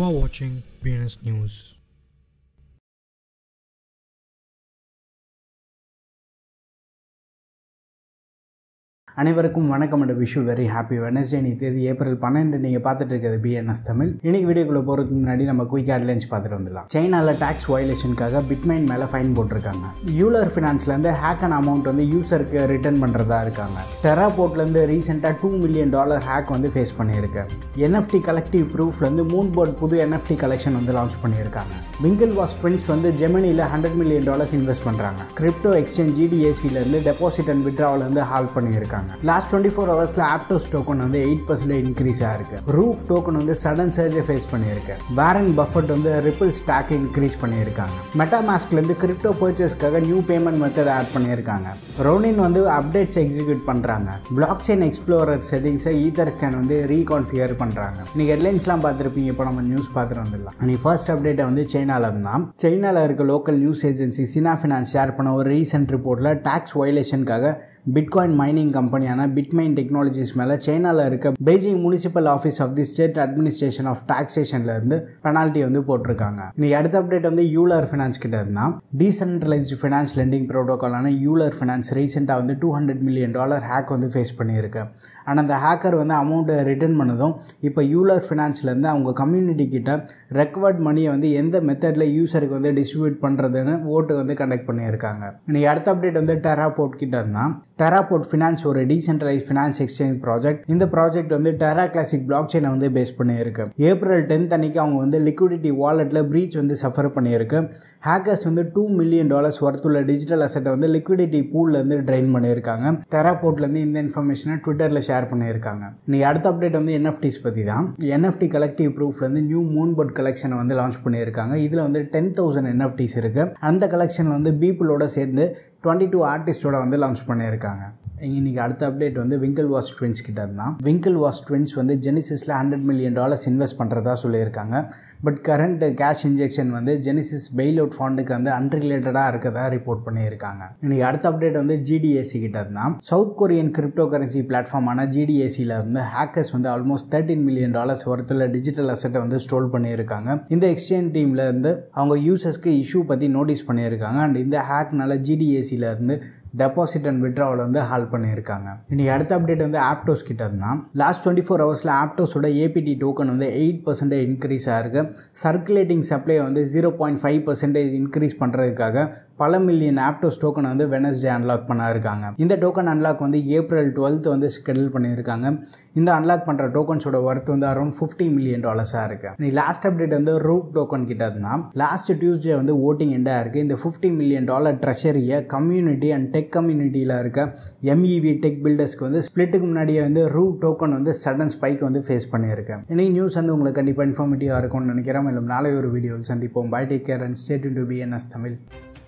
are watching BNS News. அனைவருக்கும் வணக்கம் and wish very happy Wednesday நீ தேதி ஏப்ரல் பன்னெண்டு நீங்கள் பார்த்துட்டு இருக்கிறது பிஎன்எஸ் தமிழ் இன்னைக்கு வீடியோக்குள்ளே போகிறதுக்கு முன்னாடி நம்ம குயிக் ஹெட்லைன்ஸ் பார்த்துட்டு வந்துடலாம் சைனாவில் டேக்ஸ் வயலேஷனுக்காக பிட்மைன் மேலே ஃபைன் போட்டிருக்காங்க யூலர் ஃபினான்ஸ்லேருந்து ஹேக் அண்ட் அமௌண்ட் வந்து யூசருக்கு ரிட்டர்ன் பண்ணுறதா இருக்காங்க டெராபோர்ட்லேருந்து ரீசெண்டாக டூ மில்லியன் டாலர் ஹேக் வந்து ஃபேஸ் பண்ணியிருக்கு என்எஃப்டி கலெக்டிவ் ப்ரூஃப்லேருந்து மூன் போர்ட் புது என்எஃப்டி கலெக்ஷன் வந்து லான்ச் பண்ணியிருக்காங்க விங்கிள் வாஸ் ட்வின்ஸ் வந்து ஜெமினியில் ஹண்ட்ரட் மில்லியன் டாலர்ஸ் இன்வெஸ்ட் பண்ணுறாங்க கிரிப்டோ எக்ஸ்சேஞ்ச் ஜிடிஏசிலேருந்து டெபாசிட் அண்ட் விட்ராவலேருந்து ஹால் பண்ணியிருக்காங்க லாஸ்ட் டுவெண்ட்டி ஃபோர் ஹவர்ஸில் ஆப்டோஸ் டோக்கன் வந்து எயிட் பர்சன்டேஜ் இன்க்ரீஸ் ஆயிருக்கு ரூப் டோக்கன் வந்து சடன் சர்ஜை ஃபேஸ் பண்ணியிருக்கு வாரன் பஃபட் வந்து ரிப்பிள் ஸ்டாக் இன்க்ரீஸ் பண்ணியிருக்காங்க மெட்டாமாஸ்க்லேருந்து கிரிப்டோ பர்ச்சேஸ்க்காக நியூ பேமெண்ட் மெத்தட் ஆட் பண்ணியிருக்காங்க ரோனின் வந்து அப்டேட்ஸ் எக்ஸிக்யூட் பண்ணுறாங்க பிளாக் செயின் எக்ஸ்ப்ளோரர் செட்டிங்ஸை ஈத்தர் ஸ்கேன் வந்து ரீகான்ஃபிகர் பண்ணுறாங்க நீங்கள் ஹெட்லைன்ஸ்லாம் பார்த்துருப்பீங்க இப்போ நம்ம நியூஸ் பார்த்துட்டு வந்துடலாம் நீ ஃபர்ஸ்ட் அப்டேட்டை வந்து சைனாவில் இருந்தால் சைனாவில் இருக்க local news agency Sina finance share பண்ண ஒரு ரீசெண்ட் ரிப்போர்ட்டில் டேக்ஸ் வயலேஷனுக்காக பிட்காயின் மைனிங் கம்பெனியான பிட்மைன் டெக்னாலஜிஸ் மேலே சைனாவில் இருக்க Beijing municipal office of the state administration of டாக்ஸேஷன்லேருந்து பெனால்ட்டி வந்து போட்டிருக்காங்க இன்னைக்கு அடுத்த அப்டேட் வந்து யூலர் ஃபினான்ஸ் கிட்ட இருந்தால் டீசென்ட்ரலைஸ்டு ஃபினான்ஸ் லெண்டிங் ப்ரோட்டோக்காலான யூலர் ஃபினான்ஸ் ரீசெண்டாக வந்து two hundred million dollar hack வந்து ஃபேஸ் பண்ணியிருக்கு ஆனால் அந்த ஹேக்கர் வந்து அமௌண்ட்டை ரிட்டர்ன் பண்ணதும் இப்போ யூலர் ஃபினான்ஸ்லேருந்து அவங்க கம்யூனிட்டி கிட்ட ரெக்கவர்ட் மணியை வந்து எந்த மெத்தடில் யூசருக்கு வந்து டிஸ்ட்ரிபியூட் பண்ணுறதுன்னு ஓட்டு வந்து கண்டக்ட் பண்ணியிருக்காங்க இன்னைக்கு அடுத்த அப்டேட் வந்து டெராபோர்ட் கிட்ட இருந்தால் டெராபோர்ட் ஃபினான்ஸ் ஒரு டீசென்ட்ரலைஸ் ஃபினான்ஸ் எக்ஸ்சேஞ்ச் ப்ராஜெக்ட் இந்த ப்ராஜெக்ட் வந்து டெரா கிளாசிக் பிளாக் செயினை வந்து பேஸ் பண்ணியிருக்கு ஏப்ரல் டென்த் அன்னைக்கு அவங்க வந்து லிக்விடிட்டி வாலெட்டில் ப்ரீச் வந்து சஃபர் பண்ணியிருக்கு ஹேக்கர்ஸ் வந்து டூ மில்லியன் டாலர்ஸ் ஒர்த்துள்ள டிஜிட்டல் அசெட்டை வந்து லிக்விடிட்டி பூல்லேருந்து ட்ரைன் பண்ணியிருக்காங்க டெராபோர்ட்லேருந்து இந்த இன்ஃபர்மேஷனை ட்விட்டரில் ஷேர் பண்ணியிருக்காங்க இன்னைக்கு அடுத்த அப்டேட் வந்து என்எஃப்டிஸ் பற்றி தான் என்எஃப்டி கலெக்டிவ் ப்ரூஃப்லேருந்து நியூ மூன் போர்ட் கலெக்ஷனை வந்து லான்ச் பண்ணியிருக்காங்க இதில் வந்து டென் தௌசண்ட் என்எஃப்டிஸ் இருக்குது அந்த கலெக்ஷனில் வந்து பீப்புளோட சேர்ந்து டுவெண்ட்டி டூ ஆர்டிஸ்டோட வந்து லான்ச் பண்ணியிருக்காங்க இன்னைக்கு அடுத்த அப்டேட் வந்து விங்கிள் வாஷ் ட்வின்ஸ் கிட்ட இருந்தால் விங்கிள் வாஷ் ட்வின்ஸ் வந்து ஜெனிசிஸில் ஹண்ட்ரட் மில்லியன் டாலர்ஸ் இன்வெஸ்ட் பண்ணுறதா சொல்லியிருக்காங்க பட் கரண்ட் கேஷ் இன்ஜெக்ஷன் வந்து ஜெனிசிஸ் பெயில் அவுட் ஃபண்டுக்கு வந்து அன்ரிலேட்டடாக இருக்கதா ரிப்போர்ட் பண்ணியிருக்காங்க இன்னைக்கு அடுத்த அப்டேட் வந்து ஜிடிஏசி கிட்ட இருந்தால் சவுத் கொரியன் கிரிப்டோ கரன்சி பிளாட்ஃபார்மான ஜிடிஏசியில் வந்து ஹேக்கர்ஸ் வந்து ஆல்மோஸ்ட் தேர்ட்டின் மில்லியன் டாலர்ஸ் ஒருத்தில் டிஜிட்டல் அசெட்டை வந்து ஸ்டோல் பண்ணியிருக்காங்க இந்த எக்ஸ்சேஞ்ச் டீமில் இருந்து அவங்க யூசர்ஸ்க்கு இஷ்யூ பற்றி நோட்டீஸ் பண்ணியிருக்காங்க அண்ட் இந்த ஹேக்னால ஜிடிஏசியில் இருந்து டெபாசிட் அண்ட் விட்ராவல் வந்து ஹால் பண்ணியிருக்காங்க இன்றைக்கி அடுத்த அப்டேட் வந்து ஆப்டோஸ் கிட்ட இருந்தால் லாஸ்ட் டுவெண்ட்டி ஃபோர் ஹவர்ஸில் ஆப்டோஸோட ஏபிடி டோக்கன் வந்து எயிட் பர்சன்டேஜ் இன்க்ரீஸ் ஆகிருக்கு சர்க்குலேட்டிங் சப்ளை வந்து zero point five percentage increase பண்ணுறதுக்காக பல மில்லியன் ஆப்டோஸ் டோக்கன் வந்து வெனஸ்டே அன்லாக் பண்ண இருக்காங்க இந்த டோக்கன் அன்லாக் வந்து ஏப்ரல் டுவெல்த் வந்து ஸ்கெடியூல் பண்ணியிருக்காங்க இந்த அன்லாக் பண்ணுற டோக்கன்ஸோட ஒர்த் வந்து அரௌண்ட் ஃபிஃப்டி மில்லியன் டாலர்ஸாக இருக்கு நீ லாஸ்ட் அப்டேட் வந்து ரூப் டோக்கன் கிட்ட இருந்தால் லாஸ்ட் டியூஸ்டே வந்து ஓட்டிங் எண்டாக இருக்குது இந்த ஃபிஃப்டி மில்லியன் டாலர் ட்ரெஷரியை கம்யூனிட்டி அண்ட் டெக் கம்யூனிட்டியில் இருக்க எம்இவி டெக் பில்டர்ஸ்க்கு வந்து ஸ்பிளிட்டுக்கு முன்னாடியே வந்து ரூ டோக்கன் வந்து சடன் ஸ்பைக் வந்து ஃபேஸ் பண்ணியிருக்கேன் இன்னைக்கு நியூஸ் வந்து உங்களுக்கு கண்டிப்பாக இன்ஃபார்மேட்டிவாக இருக்கும்னு நினைக்கிறேன் மேலும் நாளை ஒரு வீடியோவில் சந்திப்போம் bye take care and stayed to BNS Tamil